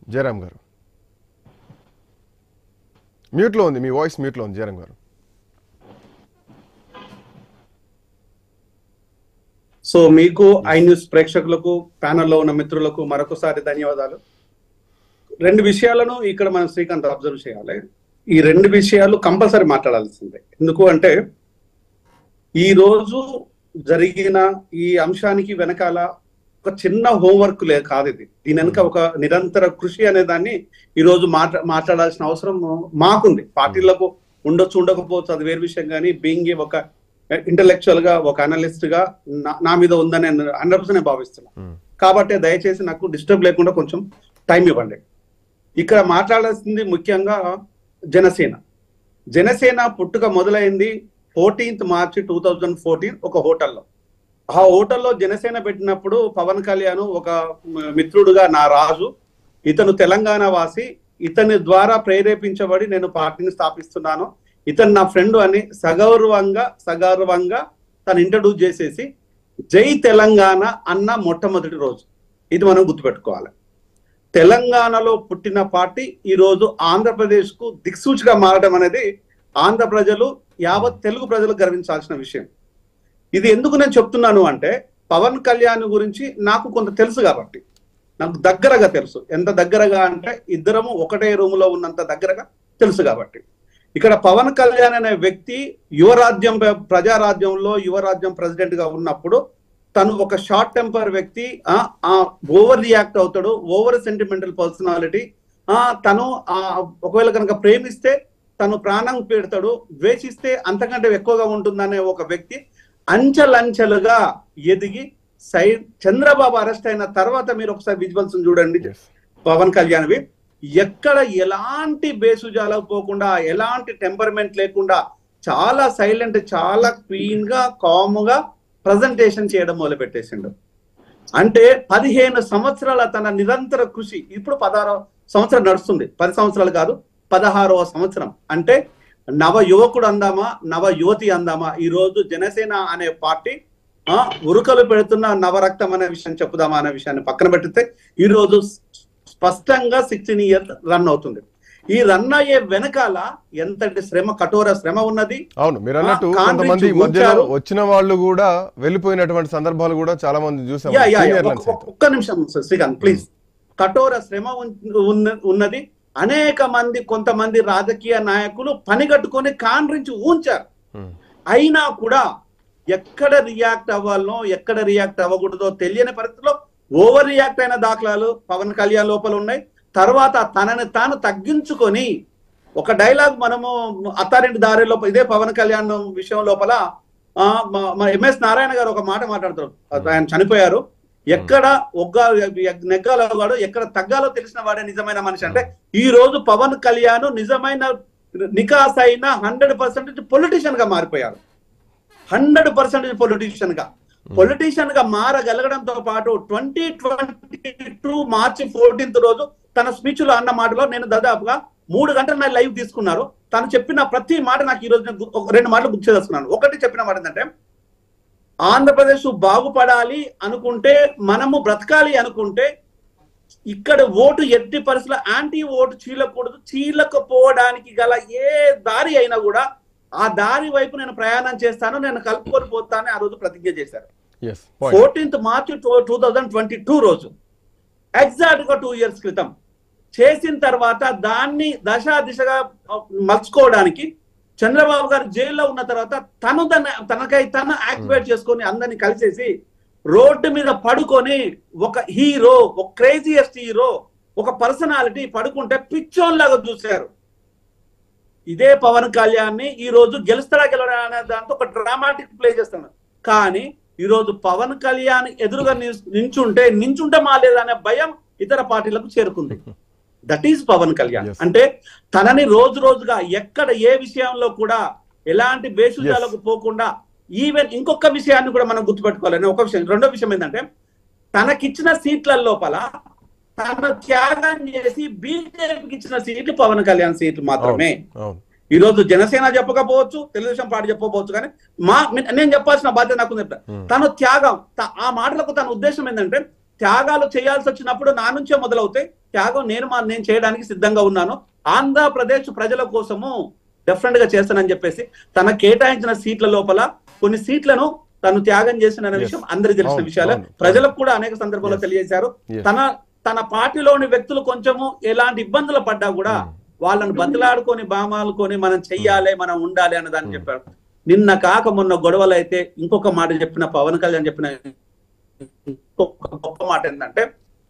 జయరామ్ గారు మ్యూట్లో ఉంది మీ వాయిస్ మ్యూట్లో ఉంది జయరామ్ గారు సో మీకు ఐ న్యూస్ ప్రేక్షకులకు ప్యానెల్లో ఉన్న మిత్రులకు మరొకసారి ధన్యవాదాలు రెండు విషయాలను ఇక్కడ మనం శ్రీకాంత్ అబ్జర్వ్ చేయాలి ఈ రెండు విషయాలు కంపల్సరీ మాట్లాడాల్సిందే ఎందుకు అంటే ఈ రోజు జరిగిన ఈ అంశానికి వెనకాల ఒక చిన్న హోంవర్క్ లే కాదు ఇది దీని వెనక ఒక నిరంతర కృషి అనే దాన్ని ఈ రోజు మాట్లా మాట్లాడాల్సిన అవసరం మాకుంది పార్టీలకు ఉండొచ్చు ఉండకపోవచ్చు అది వేరు విషయం కానీ బీయింగ్ ఒక ఇంటలెక్చువల్ గా ఒక అనలిస్ట్ గా నా- నా మీద ఉందని హండ్రెడ్ పర్సెంట్ భావిస్తున్నా మ్మ్. కాబట్టి దయచేసి నాకు డిస్టర్బ్ లేకుండా కొంచెం టైం ఇవ్వండి ఇక్కడ మాట్లాడాల్సింది ముఖ్యంగా జనసేన జనసేన పుట్టుక మొదలైంది fourteenth March two thousand fourteen ఒక హోటల్లో ఆ హోటల్లో జనసేన పెట్టినప్పుడు పవన్ కళ్యాణ్ ఒక మిత్రుడుగా నా రాజు ఇతను తెలంగాణ వాసి ఇతని ద్వారా ప్రేరేపించబడి నేను పార్టీని స్థాపిస్తున్నాను ఇతను నా ఫ్రెండ్ అని సగౌరవంగా సగౌరవంగా తను ఇంట్రడ్యూస్ చేసేసి జై తెలంగాణ అన్న మొట్టమొదటి రోజు ఇది మనం గుర్తుపెట్టుకోవాలి తెలంగాణలో పుట్టిన పార్టీ ఈ రోజు ఆంధ్రప్రదేశ్ కు దిక్సూచిగా మారడం అనేది ఆంధ్ర ప్రజలు యావత్ తెలుగు ప్రజలు గర్వించాల్సిన విషయం ఇది ఎందుకు నేను చెప్తున్నాను అంటే పవన్ కళ్యాణ్ గురించి నాకు కొంత తెలుసు కాబట్టి నాకు దగ్గరగా తెలుసు ఎంత దగ్గరగా అంటే ఇద్దరము ఒకటే రూమ్ లో ఉన్నంత దగ్గరగా తెలుసు కాబట్టి ఇక్కడ పవన్ కళ్యాణ్ అనే వ్యక్తి యువరాజ్యం ప్రజారాజ్యంలో యువరాజ్యం ప్రెసిడెంట్ గా ఉన్నప్పుడు తను ఒక షార్ట్ టెంపర్ వ్యక్తి ఓవర్ రియాక్ట్ అవుతాడు ఓవర్ సెంటిమెంటల్ పర్సనాలిటీ తను ఆ, ఒకవేళ కనుక ప్రేమిస్తే తను ప్రాణం పెడతాడు ద్వేషిస్తే అంతకంటే ఎక్కువగా ఉంటుందనే ఒక వ్యక్తి అంచెలంచెలుగా ఎదిగి సై చంద్రబాబు అరెస్ట్ అయిన తర్వాత మీరు ఒకసారి విజువల్స్ చూడండి Yes. పవన్ కళ్యాణ్వి ఎక్కడ ఎలాంటి బేసుజాలకు పోకుండా ఎలాంటి టెంపర్మెంట్ లేకుండా చాలా సైలెంట్ చాలా క్వీన్ గా కామ్ గా ప్రజెంటేషన్ చేయడం మొదలు పెట్టేసిండు అంటే పదిహేను సంవత్సరాల తన నిరంతర కృషి ఇప్పుడు పదహారవ సంవత్సరం నడుస్తుంది పది సంవత్సరాలు కాదు పదహారవ సంవత్సరం అంటే నవ యువకుడు అందామా నవ యువతి అందామా ఈ రోజు జనసేన అనే పార్టీ ఆ ఉరుకలు పెడుతున్న నవరక్తం అనే విషయం చెప్పుదామా అనే విషయాన్ని పక్కన పెడితే ఈ రోజు స్పష్టంగా సిక్స్టీన్ ఇయర్స్ రన్ అవుతుంది ఈ రన్ అయ్యే వెనకాల ఎంతటి శ్రమ కఠోర శ్రమ ఉన్నది అవును మీరు అన్నట్టు ఆ, కాంగ్రెస్ కొంతమంది ఈ మధ్యలో ఉంచారు. వచ్చిన వాళ్ళు కూడా వెళ్ళిపోయినటువంటి సందర్భాలు కూడా చాలా మంది చూసాం యా, యా, యా. సీనియర్లను ఒక్క- సైతం. ఒక్క నిమిషం శ్రీకాంత్ ప్లీజ్ కఠోర శ్రమ ఉన్- ఉన్న- ఉన్నది అనేక మంది కొంతమంది రాజకీయ నాయకులు పనిగట్టుకొని కాండ్రించి ఊంచారు మ్మ్. అయినా కూడా ఎక్కడ రియాక్ట్ అవ్వాలనో ఎక్కడ రియాక్ట్ అవ్వకూడదో తెలియని పరిస్థితిలో ఓవర్ రియాక్ట్ అయిన దాఖలాలు పవన్ కళ్యాణ్ లోపల ఉన్నాయి తర్వాత తనని తాను తగ్గించుకొని ఒక డైలాగ్ మనము అత్తారింటి దారి లోపల ఇదే పవన్ కళ్యాణ్ విషయం లోపల ఆ, మా- మా ఎంఎస్ నారాయణ గారు ఒక మాట మాట్లాడతారు ఆయన చనిపోయారు ఎక్కడ ఒగ్గా నెగ్గాలో వాడు ఎక్కడ తగ్గాలో తెలిసిన వాడే నిజమైన మనిషి అంటే ఈ రోజు పవన్ కళ్యాణ్ నిజమైన నికాస్ అయిన హండ్రెడ్ పర్సెంటేజ్ పొలిటీషియన్ గా మారిపోయారు హండ్రెడ్ పర్సెంటేజ్ పొలిటీషియన్ గా పొలిటీషియన్ గా మారగలగడంతో పాటు twenty twenty two March fourteenth రోజు తన స్పీచ్ లో అన్న మాటలో నేను దాదాపుగా మూడు గంటలు నా లైవ్ తీసుకున్నారు తను చెప్పిన ప్రతి మాట నాకు ఈ రోజు నేను గు- ఒక రెండు మాటలు గుర్తు చేసుకున్నాను ఒకటి చెప్పిన మాట ఏంటంటే ఆంధ్రప్రదేశ్ బాగుపడాలి అనుకుంటే మనము బ్రతకాలి అనుకుంటే ఇక్కడ ఓటు ఎట్టి పరిస్థితుల్లో యాంటీ ఓటు చీలకూడదు చీలకపోవడానికి గల ఏ దారి అయినా కూడా ఆ దారి వైపు నేను ప్రయాణం చేస్తాను నేను కలుపుకొని పోతానని ఆ రోజు ప్రతిజ్ఞ చేశారు yes point fourteenth March two thousand twenty two రోజు ఎగ్జాక్ట్ గా టూ ఇయర్స్ క్రితం చేసిన తర్వాత దాన్ని దశా దిశగా మలుచుకోవడానికి చంద్రబాబు గారు జైల్లో ఉన్న తర్వాత తను తన తనకై తను యాక్టివేట్ చేసుకొని అందరిని కలిసేసి రోడ్డు మీద పడుకొని ఒక హీరో ఒక క్రేజియస్ట్ హీరో ఒక పర్సనాలిటీ పడుకుంటే పిచ్చోన్లాగా చూశారు ఇదే పవన్ కళ్యాణ్ ని ఈ రోజు గెలుస్తాడా గెలవడా అనే దాంతో ఒక డ్రామాటిక్ ప్లే చేస్తాను కానీ ఈ రోజు పవన్ కళ్యాణ్ ఎదురుగా నిల్చు- నించుంటే నించుంటే మాలేదా అనే భయం ఇతర పార్టీలకు చేరుకుంది that is Pavan Kalyan Yes. అంటే తనని రోజు రోజుగా ఎక్కడ ఏ విషయంలో కూడా ఎలాంటి బేసుజాలకు పోకుండా ఈవెన్ ఇంకొక విషయాన్ని కూడా మనం గుర్తుపెట్టుకోవాలి నేను ఒక విషయం రెండో విషయం ఏంటంటే తనకిచ్చిన సీట్ల లోపల తన త్యాగం చేసి బీజేపీకి ఇచ్చిన సీట్లు పవన్ కళ్యాణ్ సీట్లు మాత్రమే అవును ఈ రోజు జనసేన చెప్పకపోవచ్చు తెలుగుదేశం పార్టీ చెప్పకపోవచ్చు కానీ మా నేను చెప్పాల్సిన బాధ్యత నాకు ఉంది. Hmm. తను త్యాగం త- ఆ మాటలకు తన ఉద్దేశం ఏంటంటే త్యాగాలు చేయాల్సి వచ్చినప్పుడు నా నుంచే మొదలవుతాయి త్యాగం నేను మా నేను చేయడానికి సిద్ధంగా ఉన్నాను ఆంధ్రప్రదేశ్ ప్రజల కోసము డెఫినెట్ గా చేస్తానని చెప్పేసి తన కేటాయించిన సీట్ల లోపల కొన్ని సీట్లను తను త్యాగం చేసిన Yes. విషయం అందరికీ తెలిసిన అవును, విషయాలే అవును. ప్రజలకు కూడా అనేక సందర్భాల్లో Yes. తెలియజేశారు Yes. తన తన పార్టీలోని వ్యక్తులు కొంచెము ఎలాంటి ఇబ్బందులు పడ్డా కూడా Hmm. వాళ్ళని బతిలాడుకొని బామాలుకొని మనం చెయ్యాలి మనం ఉండాలి అన్న దాన్ని Hmm. చెప్పారు నిన్న కాక మొన్న గొడవలు అయితే ఇంకొక మాట చెప్పిన పవన్ కళ్యాణ్ చెప్పిన ఇంకొక గొప్ప మాట ఏంటంటే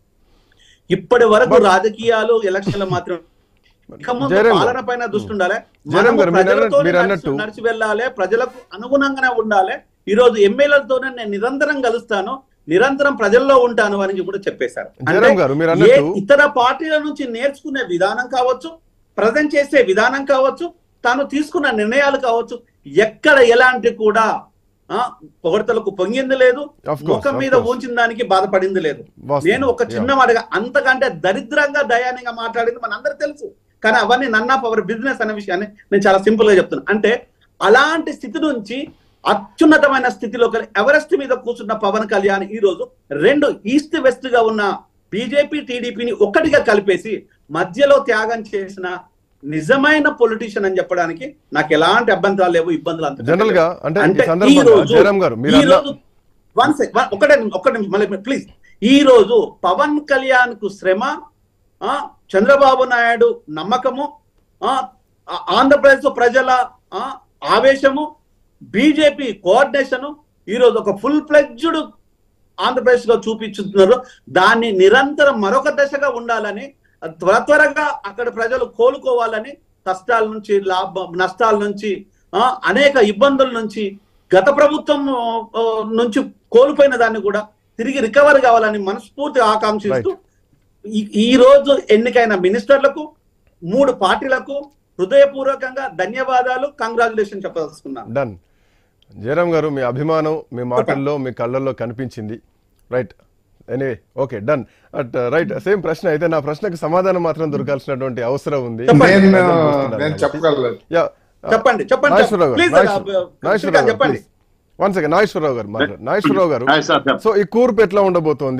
ఇప్పటి వరకు But- రాజకీయాలు ఎలక్షన్లు మాత్రం ఇక ముందు జయరాం గారు. పాలన పైన దృష్టి ఉండాలి జయరాం మనము గారు, మీరు ప్రజలతోనే అన్నట్టు- మీరు నడిచి- అన్నట్టు- నడిచి వెళ్ళాలి ప్రజలకు అనుగుణంగానే ఉండాలి ఈ రోజు ఎమ్మెల్యేలతోనే నేను నిరంతరం కలుస్తాను నిరంతరం ప్రజల్లో ఉంటాను అని కూడా చెప్పేశారు జయరాం గారు మీరు ఏ అన్నట్టు ఇతర పార్టీల నుంచి నేర్చుకునే విధానం కావచ్చు ప్రజెంట్ చేసే విధానం కావచ్చు తాను తీసుకున్న నిర్ణయాలు కావచ్చు ఎక్కడ ఎలాంటి కూడా ఆ పొగడతలకు పొంగింది లేదు Of course, ముఖం of మీద course. ఉంచిన దానికి బాధపడింది లేదు వాస్తవం. నేను ఒక చిన్న మాటగా అంతకంటే దరిద్రంగా దయానంగా మాట్లాడింది మన అందరికి తెలుసు కానీ అవన్నీ నన్న పవర్ బిజినెస్ అనే విషయాన్ని నేను చాలా సింపుల్ గా చెప్తున్నా అంటే అలాంటి స్థితి నుంచి అత్యున్నతమైన స్థితిలో ఎవరెస్ట్ మీద కూర్చున్న పవన్ కళ్యాణ్ ఈ రోజు రెండు ఈస్ట్ వెస్ట్ గా ఉన్న బీజేపీ టీడీపీని ఒక్కటిగా కలిపేసి మధ్యలో త్యాగం చేసిన నిజమైన పొలిటీషియన్ అని చెప్పడానికి నాకు ఎలాంటి అభ్యంతరాలు లేవు ఇబ్బందులు అంత జనరల్ గా అంటే ఈ అంటే ఈ సందర్భంగా రోజు జయరాం గారు మీరు ఈ అన్న రోజు వన్ సెక్ వన్- ఒకటే నిమిషం, ఒక్క నిమిషం మళ్ళీ ప్లీజ్ ఈ రోజు పవన్ కళ్యాణ్ కు శ్రమ ఆ చంద్రబాబు నాయుడు నమ్మకము ఆ ఆ- ఆంధ్రప్రదేశ్ ప్రజల ఆ ఆవేశము బీజేపీ కోఆర్డినేషన్ ఈ రోజు ఒక ఫుల్ ఫ్లెడ్జ్డ్ ఆంధ్రప్రదేశ్ లో చూపించుతున్నారు దాన్ని నిరంతరం మరొక దశగా ఉండాలని త్వర త్వరగా అక్కడ ప్రజలు కోలుకోవాలని కష్టాల నుంచి లాభ నష్టాల నుంచి ఆ, అనేక ఇబ్బందుల నుంచి గత ప్రభుత్వం ఆ, నుంచి కోల్పోయిన దాన్ని కూడా తిరిగి రికవర్ కావాలని మనస్ఫూర్తిగా ఆకాంక్షిస్తూ ఈ- ఈ రోజు ఎన్నికైన మినిస్టర్లకు మూడు పార్టీలకు హృదయపూర్వకంగా ధన్యవాదాలు కంగ్రాచులేషన్ చెప్పదలుచుకున్నాను డన్ జయరాం గారు మీ అభిమానం మీ మాటల్లో మీ కళ్ళల్లో కనిపించింది right anyway okay done at right same ప్రశ్న అయితే నా ప్రశ్నకు సమాధానం మాత్రం దొరకాల్సినటువంటి అవసరం ఉంది చెప్పండి. నేను ప్రజలు చూస్తున్నారు నేను కాబట్టి. చెప్పగలను Yeah. చెప్పండి చెప్పండి నాగేశ్వరరావు గారు ప్లీజ్ నాగేశ్వర- నాగేశ్వరరావు గారు చెప్పండి వన్ సెకండ్ నాగేశ్వరరావు గారు మాట్లాడు నాగేశ్వరరావు గారు హాయ్ సార్ సో ఈ కూర్పు ఎట్లా ఉండబోతోంది